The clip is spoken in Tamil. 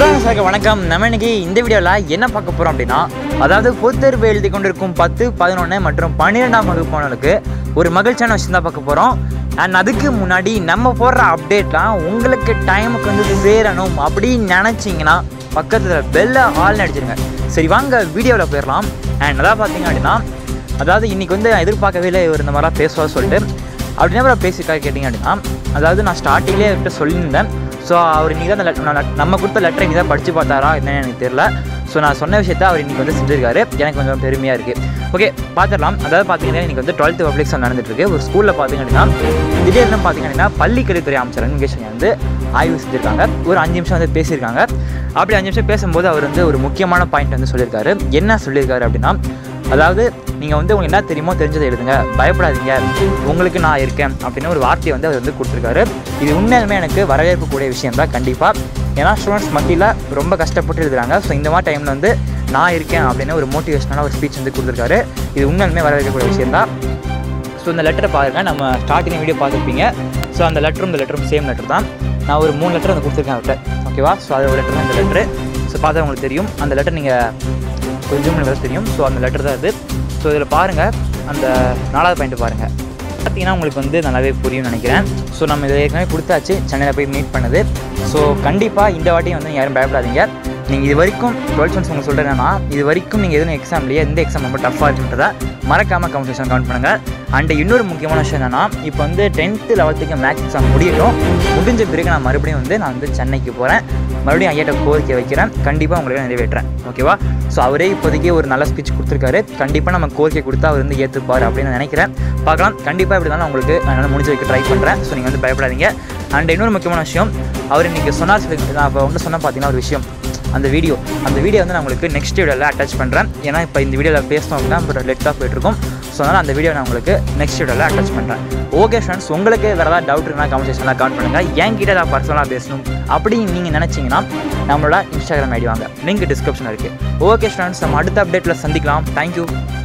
ஸ்டூடெண்ட்ஸ் சாருக்கு வணக்கம் நம்ம இன்னைக்கு இந்த வீடியோவில் என்ன பார்க்க போகிறோம் அப்படின்னா அதாவது பொத்தேர்வு எழுதி கொண்டிருக்கும் பத்து பதினொன்று மற்றும் பன்னிரெண்டாம் வகுப்பானவர்களுக்கு ஒரு மகிழ்ச்சியான விஷயம் தான் பார்க்க போகிறோம் அண்ட் அதுக்கு முன்னாடி நம்ம போடுற அப்டேட்லாம் உங்களுக்கு டைமுக்கு வந்து சேரணும் அப்படின்னு நினச்சிங்கன்னா பக்கத்தில் பெல்ல ஆல் அடிச்சிருங்க சரி வாங்க வீடியோவில் போயிடலாம் அண்ட் அதான் பார்த்தீங்க அப்படின்னா அதாவது இன்றைக்கி வந்து நான் எதிர்பார்க்கவே இல்லை இவர் இந்த மாதிரிலாம் பேசுவார் சொல்லிட்டு அப்படி என்ன பேசியிருக்காரு கேட்டிங்க அப்படின்னா அதாவது நான் ஸ்டார்டிங்லேயே அவர்கிட்ட சொல்லியிருந்தேன் ஸோ அவர் இன்றைக்கி தான் அந்த let- நான் நம்ம கொடுத்த லெட்டரை இன்றைக்கி தான் படித்து பார்த்தாரா என்னன்னு எனக்கு தெரியல ஸோ நான் சொன்ன விஷயத்த அவர் இன்றைக்கி வந்து செஞ்சிருக்காரு எனக்கு கொஞ்சம் பெருமையாக இருக்குது ஓகே பார்த்துடலாம் அதாவது பார்த்தீங்கன்னா இன்றைக்கி வந்து டுவெல்த்து பப்ளிக் எக்ஸாம் நடந்துட்டுருக்கு ஒரு ஸ்கூலில் பார்த்தீங்க அப்படின்னா திடீர்னு பார்த்தீங்க அப்படின்னா பள்ளி கல்வித்துறை அமைச்சர் வெங்கடேஷன் வந்து ஆய்வு செஞ்சுருக்காங்க ஒரு அஞ்சு நிமிஷம் வந்து பேசியிருக்காங்க அப்படி அஞ்சு நிமிஷம் பேசும்போது அவர் வந்து ஒரு முக்கியமான பாயிண்ட் வந்து சொல்லியிருக்காரு என்ன சொல்லியிருக்காரு அப்படின்னா அதாவது நீங்கள் வந்து உங்களுக்கு என்ன தெரியுமோ தெரிஞ்சதை எழுதுங்க பயப்படாதீங்க உங்களுக்கு நான் இருக்கேன் அப்படின்னு ஒரு வார்த்தையை வந்து அவர் வந்து கொடுத்துருக்காரு இது உண்மையாலுமே எனக்கு வரவேற்கக்கூடிய விஷயம் தான் கண்டிப்பாக ஏன்னா ஸ்டூடெண்ட்ஸ் மத்தியில் ரொம்ப கஷ்டப்பட்டு எழுதுறாங்க ஸோ இந்த மாதிரி டைமில் வந்து நான் இருக்கேன் அப்படின்னு ஒரு மோட்டிவேஷனான ஒரு ஸ்பீச் வந்து கொடுத்துருக்காரு இது உண்மையாலுமே வரவேற்கக்கூடிய விஷயம் தான் ஸோ இந்த லெட்டரை பாருங்க நம்ம ஸ்டார்டிங் வீடியோ பார்த்துருப்பீங்க ஸோ அந்த லெட்டரும் இந்த லெட்டரும் சேம் லெட்டர் தான் நான் ஒரு மூணு லெட்டர் வந்து கொடுத்துருக்கேன் அவர்கிட்ட ஓகேவா ஸோ அதோட லெட்டர் தான் இந்த லெட்டரு ஸோ பார்த்தா உங்களுக்கு தெரியும் அந்த லெட்டர் நீங்கள் கொஞ்சம் உங்களுக்கு தெரியும் ஸோ அந்த லெட்டர் தான் இது ஸோ இதில் பாருங்கள் அந்த நாலாவது பாயிண்ட் பாருங்கள் பார்த்தீங்கன்னா உங்களுக்கு வந்து நல்லாவே புரியும்னு நினைக்கிறேன் ஸோ நம்ம இதை ஏற்கனவே கொடுத்தாச்சு சென்னையில் போய் மீட் பண்ணது ஸோ கண்டிப்பாக இந்த வாட்டியும் வந்து யாரும் பயப்படாதீங்க நீங்கள் இது வரைக்கும் டுவெல்த் ஒன்ஸ் உங்களுக்கு சொல்கிறேன் என்னன்னா இது வரைக்கும் நீங்கள் எதுவும் எக்ஸாம்லேயே எந்த எக்ஸாம் ரொம்ப டஃப்பாக இருக்குன்றதை மறக்காமல் கமெண்ட் செக்ஷன் கமெண்ட் பண்ணுங்கள் அண்ட் இன்னொரு முக்கியமான விஷயம் என்னன்னா இப்போ வந்து டென்த்து லெவல்த்துக்கு மேக்ஸ் எக்ஸாம் முடியட்டும் முடிஞ்ச பிறகு நான் மறுபடியும் வந்து நான் வந்து சென்னைக்கு போகிறேன் மறுபடியும் ஐயாட்ட கோரிக்கை வைக்கிறேன் கண்டிப்பாக உங்களுக்கு நிறைவேற்றுறேன் ஓகேவா ஸோ அவரே இப்போதைக்கு ஒரு நல்ல ஸ்பீச் கொடுத்துருக்காரு கண்டிப்பாக நம்ம கோரிக்கை கொடுத்தா அவர் வந்து ஏற்றுப்பார் அப்படின்னு நான் நினைக்கிறேன் பார்க்கலாம் கண்டிப்பாக இப்படி தான் உங்களுக்கு என்னால் முடிஞ்ச வைக்க ட்ரை பண்ணுறேன் ஸோ நீங்கள் வந்து பயப்படாதீங்க அண்ட் இன்னொரு முக்கியமான விஷயம் அவர் இன்றைக்கி சொன்னார் சொல்லி நான் இப்போ வந்து சொன்ன பார்த்தீங்கன்னா ஒரு விஷயம் அந்த வீடியோ அந்த வீடியோ வந்து நான் உங்களுக்கு நெக்ஸ்ட் வீடியோவில் அட்டாச் பண்ணுறேன் ஏன்னா இப்போ இந்த வீடியோவில் பேசணும் அப்படின்னா இப்போ லெட்டாக போயிட்டுருக்கும் ஸோ அதனால் அந்த வீடியோ நான் உங்களுக்கு நெக்ஸ்ட் வீடியோவில் அட்டாச் பண்ணுறேன் ஓகே ஃப்ரெண்ட்ஸ் உங்களுக்கு வேறு ஏதாவது டவுட் இருந்தால் கமெண்ட் செக்ஷனில் கமெண்ட் பண்ணுங்கள் என்கிட்ட ஏதாவது பர்சனலாக பேசணும் அப்படின்னு நீங்கள் நினச்சிங்கன்னா நம்மளோட இன்ஸ்டாகிராம் ஐடி வாங்க லிங்க் டிஸ்கிரிப்ஷனில் இருக்குது ஓகே ஃப்ரெண்ட்ஸ் நம்ம அடுத்த அப்டேட்டில் சந்திக்கலாம் தேங்க்யூ